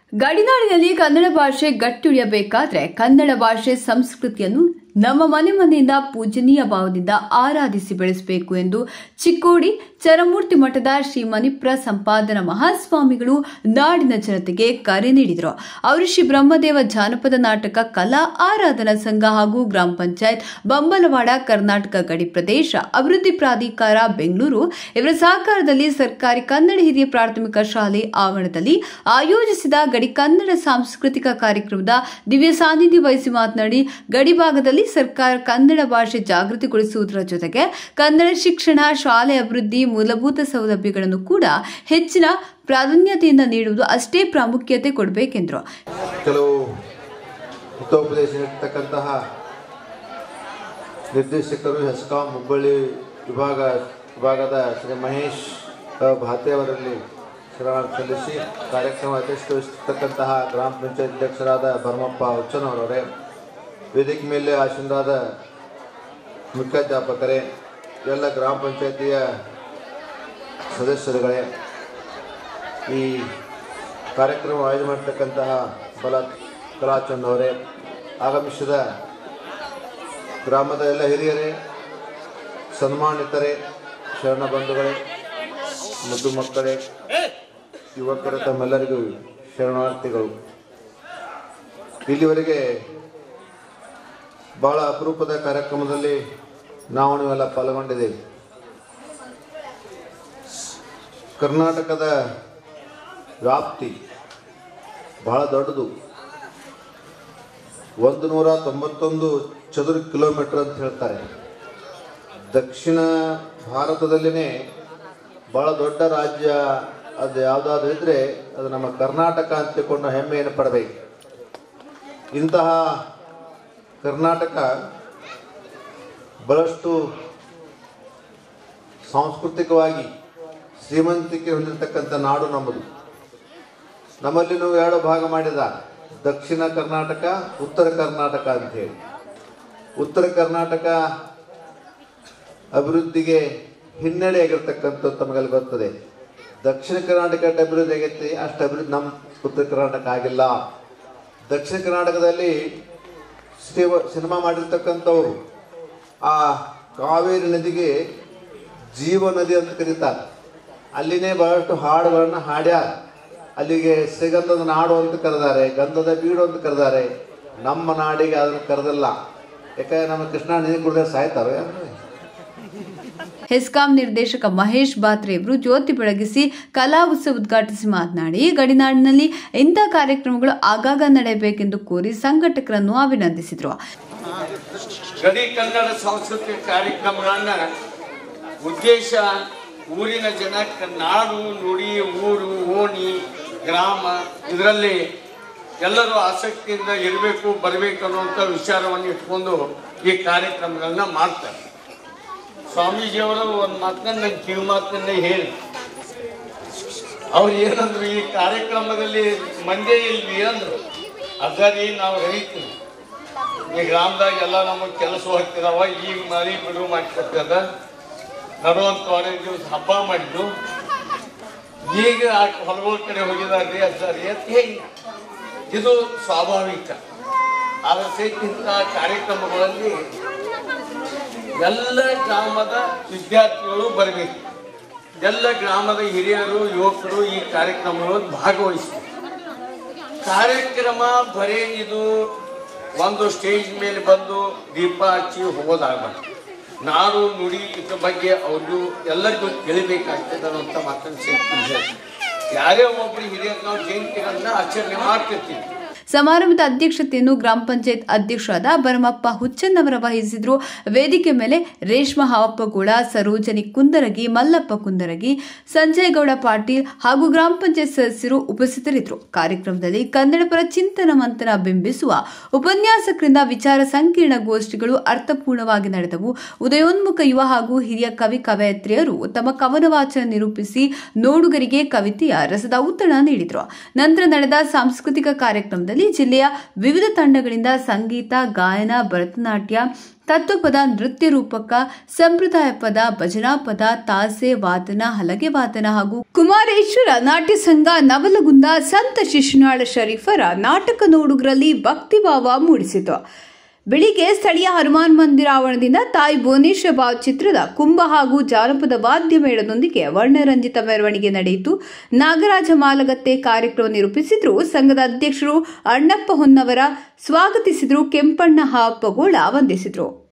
ಗಡಿನಾಡಿನಲ್ಲಿ ಕನ್ನಡ ಭಾಷೆ ಗಟ್ಟಿಯುಳಿಯಬೇಕಾದ್ರೆ ಕನ್ನಡ ಭಾಷೆ ಸಂಸ್ಕೃತಿಯನ್ನು ನಮ್ಮ ಮನೆ ಮನೆಯಿಂದ ಪೂಜನೀಯ ಭಾವದಿಂದ ಆರಾಧಿಸಿ ಬೆಳೆಸಬೇಕು ಎಂದು ಚಿಕ್ಕೋಡಿ ಚರಮೂರ್ತಿ ಮಠದ ಶ್ರೀ ಮಣಿಪ್ರ ಸಂಪಾದನ ಮಹಾಸ್ವಾಮಿಗಳು ನಾಡಿನ ಜನತೆಗೆ ಕರೆ ನೀಡಿದರು ಅವರು ಶ್ರೀ ಬ್ರಹ್ಮದೇವ ಜಾನಪದ ನಾಟಕ ಕಲಾ ಆರಾಧನಾ ಸಂಘ ಹಾಗೂ ಗ್ರಾಮ ಪಂಚಾಯತ್ ಬಂಬಲವಾಡ ಕರ್ನಾಟಕ ಗಡಿ ಪ್ರದೇಶ ಅಭಿವೃದ್ಧಿ ಪ್ರಾಧಿಕಾರ ಬೆಂಗಳೂರು ಇವರ ಸಹಕಾರದಲ್ಲಿ ಸರ್ಕಾರಿ ಕನ್ನಡ ಹಿರಿಯ ಪ್ರಾಥಮಿಕ ಶಾಲೆ ಆವರಣದಲ್ಲಿ ಆಯೋಜಿಸಿದ ಗಡಿ ಕನ್ನಡ ಸಾಂಸ್ಕೃತಿಕ ಕಾರ್ಯಕ್ರಮದ ದಿವ್ಯ ಸಾನ್ನಿಧ್ಯ ವಹಿಸಿ ಮಾತನಾಡಿ ಗಡಿ ಭಾಗದಲ್ಲಿ ಸರ್ಕಾರ ಕನ್ನಡ ಭಾಷೆ ಜಾಗೃತಿಗೊಳಿಸುವುದರ ಜೊತೆಗೆ ಕನ್ನಡ ಶಿಕ್ಷಣ ಶಾಲೆ ಅಭಿವೃದ್ಧಿ ಮೂಲಭೂತ ಸೌಲಭ್ಯಗಳನ್ನು ಕೂಡ ಹೆಚ್ಚಿನ ಪ್ರಾಧಾನ್ಯತೆಯಿಂದ ನೀಡುವುದು ಅಷ್ಟೇ ಪ್ರಾಮುಖ್ಯತೆ ಕೊಡಬೇಕೆಂದರು ಕೆಲವು ಹಿತೋಪದೇಶ ನೀಡ್ತಕ್ಕಂತಹ ನಿರ್ದೇಶಕರು ಹೆಸ್ಕಾಂ ಹುಬ್ಬಳ್ಳಿ ವಿಭಾಗ ವಿಭಾಗದ ಶ್ರೀ ಮಹೇಶ್ ಭಾತೆ ಅವರಲ್ಲಿ ಶರಣಾರ್ಥಿ ಸಲ್ಲಿಸಿ ಕಾರ್ಯಕ್ರಮ ಅಧ್ಯಕ್ಷತೆ ವಹಿಸಿರ್ತಕ್ಕಂತಹ ಗ್ರಾಮ ಪಂಚಾಯತ್ ಅಧ್ಯಕ್ಷರಾದ ಭರಮಪ್ಪ ಹುಚ್ಚನವರವರೇ ವೇದಿಕೆ ಮೇಲೆ ಆಶೀನರಾದ ಮುಖ್ಯಾಧ್ಯಾಪಕರೇ ಎಲ್ಲ ಗ್ರಾಮ ಪಂಚಾಯತಿಯ ಸದಸ್ಯರುಗಳೇ ಈ ಕಾರ್ಯಕ್ರಮ ಆಯೋಜನೆ ಮಾಡತಕ್ಕಂತಹ ಬಲ ಕಲಾಚಂದ್ ಅವರೇ ಆಗಮಿಸಿದ ಗ್ರಾಮದ ಎಲ್ಲ ಹಿರಿಯರೇ ಸನ್ಮಾನಿತರೇ ಶರಣ ಬಂಧುಗಳೇ ಮುದ್ದು ಮಕ್ಕಳೇ ಯುವಕರ ತಮ್ಮೆಲ್ಲರಿಗೂ ಶರಣಾರ್ಥಿಗಳು ಇಲ್ಲಿವರೆಗೆ ಬಹಳ ಅಪರೂಪದ ಕಾರ್ಯಕ್ರಮದಲ್ಲಿ ನಾವು ನೀವೆಲ್ಲ ಪಾಲ್ಗೊಂಡಿದ್ದೇವೆ ಕರ್ನಾಟಕದ ವ್ಯಾಪ್ತಿ ಬಹಳ ದೊಡ್ಡದು ಒಂದು ನೂರ ತೊಂಬತ್ತೊಂದು ಚದುರ ಕಿಲೋಮೀಟರ್ ಅಂತ ಹೇಳ್ತಾರೆ ದಕ್ಷಿಣ ಭಾರತದಲ್ಲಿನೇ ಭಾಳ ದೊಡ್ಡ ರಾಜ್ಯ ಅದು ಯಾವುದಾದ್ರೂ ಇದ್ದರೆ ಅದು ನಮ್ಮ ಕರ್ನಾಟಕ ಅಂತ ತಿಳ್ಕೊಂಡು ಹೆಮ್ಮೆಯನ್ನು ಪಡಬೇಕು ಇಂತಹ ಕರ್ನಾಟಕ ಬಹಳಷ್ಟು ಸಾಂಸ್ಕೃತಿಕವಾಗಿ ಶ್ರೀಮಂತಿಕೆ ಹೊಂದಿರತಕ್ಕಂಥ ನಾಡು ನಮ್ಮದು ನಮ್ಮಲ್ಲಿ ನಾವು ಎರಡು ಭಾಗ ಮಾಡಿದ ದಕ್ಷಿಣ ಕರ್ನಾಟಕ ಉತ್ತರ ಕರ್ನಾಟಕ ಅಂಥೇಳಿ ಉತ್ತರ ಕರ್ನಾಟಕ ಅಭಿವೃದ್ಧಿಗೆ ಹಿನ್ನಡೆ ಆಗಿರ್ತಕ್ಕಂಥದ್ದು ತಮಗಲ್ಲಿ ಬರ್ತದೆ ದಕ್ಷಿಣ ಕರ್ನಾಟಕ ಎಷ್ಟು ಅಭಿವೃದ್ಧಿ ಆಗೈತಿ ಅಷ್ಟು ಅಭಿವೃದ್ಧಿ ನಮ್ಮ ಉತ್ತರ ಕರ್ನಾಟಕ ಆಗಿಲ್ಲ ದಕ್ಷಿಣ ಕರ್ನಾಟಕದಲ್ಲಿ ಸಿನಿಮಾ ಸಿನಿಮಾ ಮಾಡಿರ್ತಕ್ಕಂಥವ್ರು ಆ ಕಾವೇರಿ ನದಿಗೆ ಜೀವ ನದಿ ಅಂತ ಕರೀತಾರೆ ಅಲ್ಲಿನೇ ಬಹಳಷ್ಟು ಹಾಡುಗಳನ್ನು ಹಾಡ್ಯಾರ ಅಲ್ಲಿಗೆ ಸಿಗಂಧದ ನಾಡು ಅಂತ ಕರೆದಾರೆ ಗಂಧದ ಬೀಡು ಅಂತ ಕರೆದಾರೆ ನಮ್ಮ ನಾಡಿಗೆ ಅದನ್ನು ಕರೆದಿಲ್ಲ ಯಾಕಂದ್ರೆ ನಮ್ಮ ಕೃಷ್ಣ ನದಿ ಕುಡಿದ್ರೆ ಸಾಯ್ತಾರೆ ಹೆಸ್ಕಾಂ ನಿರ್ದೇಶಕ ಮಹೇಶ್ ಬಾತ್ರೆ ಅವರು ಜ್ಯೋತಿ ಬೆಳಗಿಸಿ ಕಲಾ ಉತ್ಸವ ಉದ್ಘಾಟಿಸಿ ಮಾತನಾಡಿ ಗಡಿನಾಡಿನಲ್ಲಿ ಇಂಥ ಕಾರ್ಯಕ್ರಮಗಳು ಆಗಾಗ ನಡೆಯಬೇಕೆಂದು ಕೋರಿ ಸಂಘಟಕರನ್ನು ಅಭಿನಂದಿಸಿದರು ಗಡಿ ಕನ್ನಡ ಸಾಂಸ್ಕೃತಿಕ ಕಾರ್ಯಕ್ರಮಗಳನ್ನ ಉದ್ದೇಶ ಊರಿನ ಜನಕ್ಕೆ ನಾಡು ನುಡಿ ಊರು ಓಣಿ ಗ್ರಾಮ ಇದರಲ್ಲಿ ಎಲ್ಲರೂ ಆಸಕ್ತಿಯಿಂದ ಇರಬೇಕು ಬರಬೇಕು ಅನ್ನುವಂಥ ವಿಚಾರವನ್ನು ಇಟ್ಕೊಂಡು ಈ ಕಾರ್ಯಕ್ರಮಗಳನ್ನ ಮಾಡ್ತಾರೆ ಸ್ವಾಮೀಜಿಯವರು ಒಂದು ಮಾತನ್ನ ನಂಗೆ ಕಿವಿ ಮಾತನ್ನೇ ಹೇಳಿ ಅವ್ರು ಏನಂದ್ರು ಈ ಕಾರ್ಯಕ್ರಮದಲ್ಲಿ ಮಂದೇ ಇಲ್ವಿ ಅಂದ್ರು ಅದರಿ ನಾವು ರೈತರು ಈ ಗ್ರಾಮದಾಗ ಎಲ್ಲ ನಮಗೆ ಕೆಲಸ ಹೋಗ್ತಿದಾವ ಈಗ ಮಳೆ ಬಿಡುವು ಮಾಡಿಕೊಟ್ಟದ ನಡುವಂತ ವಾರದ ದಿವಸ ಹಬ್ಬ ಮಾಡಿದ್ದು ಈಗ ಆ ಹೊಲಗಳ ಕಡೆ ಹೋಗಿದಾರ್ರಿ ಅಜ್ಜಾರಿ ಅಂತ ಹೇಳಿ ಇದು ಸ್ವಾಭಾವಿಕ ಆದ್ರೆ ಸಹಿತ ಇಂಥ ಕಾರ್ಯಕ್ರಮಗಳಲ್ಲಿ ಎಲ್ಲ ಗ್ರಾಮದ ವಿದ್ಯಾರ್ಥಿಗಳು ಬರಬೇಕು ಎಲ್ಲ ಗ್ರಾಮದ ಹಿರಿಯರು ಯುವಕರು ಈ ಕಾರ್ಯಕ್ರಮಗಳಲ್ಲಿ ಭಾಗವಹಿಸಬೇಕು ಕಾರ್ಯಕ್ರಮ ಬರೀ ಇದು ಒಂದು ಸ್ಟೇಜ್ ಮೇಲೆ ಬಂದು ದೀಪ ಹಚ್ಚಿ ಹೋಗೋದಾಗಬಾರ್ದು ನಾಡು ನುಡಿ ಇದ್ರ ಬಗ್ಗೆ ಅವ್ರಿಗೂ ಎಲ್ಲರಿಗೂ ತಿಳಿಬೇಕಾಗ್ತದೆ ಅನ್ನೋಂಥ ಮಾತನ್ನು ಸೇರ್ತೀನಿ ಯಾರೇ ಒಬ್ಬರು ಹಿರಿಯರು ನಾವು ಜಯಂತಿಗಳನ್ನ ಆಚರಣೆ ಮಾಡ್ತಿರ್ತೀವಿ ಸಮಾರಂಭದ ಅಧ್ಯಕ್ಷತೆಯನ್ನು ಗ್ರಾಮ ಪಂಚಾಯತ್ ಅಧ್ಯಕ್ಷರಾದ ಭರಮಪ್ಪ ಹುಚ್ಚನ್ನವರ ವಹಿಸಿದ್ರು ವೇದಿಕೆ ಮೇಲೆ ರೇಷ್ಮಾ ಹಾವಪ್ಪಗೌಡ ಸರೋಜನಿ ಕುಂದರಗಿ ಮಲ್ಲಪ್ಪ ಕುಂದರಗಿ ಸಂಜಯ್ ಗೌಡ ಪಾಟೀಲ್ ಹಾಗೂ ಗ್ರಾಮ ಪಂಚಾಯತ್ ಸದಸ್ಯರು ಉಪಸ್ಥಿತರಿದ್ದರು ಕಾರ್ಯಕ್ರಮದಲ್ಲಿ ಕನ್ನಡ ಪರ ಚಿಂತನ ಮಂಥನ ಬಿಂಬಿಸುವ ಉಪನ್ಯಾಸಕರಿಂದ ವಿಚಾರ ಸಂಕಿರಣ ಗೋಷ್ಠಿಗಳು ಅರ್ಥಪೂರ್ಣವಾಗಿ ನಡೆದವು ಉದಯೋನ್ಮುಖ ಯುವ ಹಾಗೂ ಹಿರಿಯ ಕವಿ ಕವಯತ್ರಿಯರು ತಮ್ಮ ಕವನ ವಾಚನ ನಿರೂಪಿಸಿ ನೋಡುಗರಿಗೆ ಕವಿತೆಯ ರಸದ ಔತಣ ನೀಡಿದರು ನಂತರ ನಡೆದ ಸಾಂಸ್ಕೃತಿಕ ಕಾರ್ಯಕ್ರಮದಲ್ಲಿ ಕಾರ್ಯಕ್ರಮದಲ್ಲಿ ಜಿಲ್ಲೆಯ ವಿವಿಧ ತಂಡಗಳಿಂದ ಸಂಗೀತ ಗಾಯನ ಭರತನಾಟ್ಯ ತತ್ವಪದ ನೃತ್ಯ ರೂಪಕ ಸಂಪ್ರದಾಯ ಪದ ಭಜನಾ ಪದ ತಾಸೆ ವಾದನ ಹಲಗೆ ವಾದನ ಹಾಗೂ ಕುಮಾರೇಶ್ವರ ನಾಟ್ಯ ಸಂಘ ನವಲಗುಂದ ಸಂತ ಶಿಶುನಾಳ ಶರೀಫರ ನಾಟಕ ನೋಡುಗರಲ್ಲಿ ಭಕ್ತಿಭಾವ ಮೂಡಿಸಿತು ಬೆಳಿಗ್ಗೆ ಸ್ಥಳೀಯ ಹನುಮಾನ್ ಮಂದಿರ ಆವರಣದಿಂದ ತಾಯಿ ಭುವನೇಶ್ವರ ಭಾವಚಿತ್ರದ ಕುಂಭ ಹಾಗೂ ಜಾನಪದ ವಾದ್ಯ ಮೇಳದೊಂದಿಗೆ ವರ್ಣರಂಜಿತ ಮೆರವಣಿಗೆ ನಡೆಯಿತು ನಾಗರಾಜ ಮಾಲಗತ್ತೆ ಕಾರ್ಯಕ್ರಮ ನಿರೂಪಿಸಿದ್ರು ಸಂಘದ ಅಧ್ಯಕ್ಷರು ಅಣ್ಣಪ್ಪ ಹೊನ್ನವರ ಸ್ವಾಗತಿಸಿದ್ರು ಕೆಂಪಣ್ಣ ಹಾಪಗೋಳ ವಂದಿಸಿದ್ರು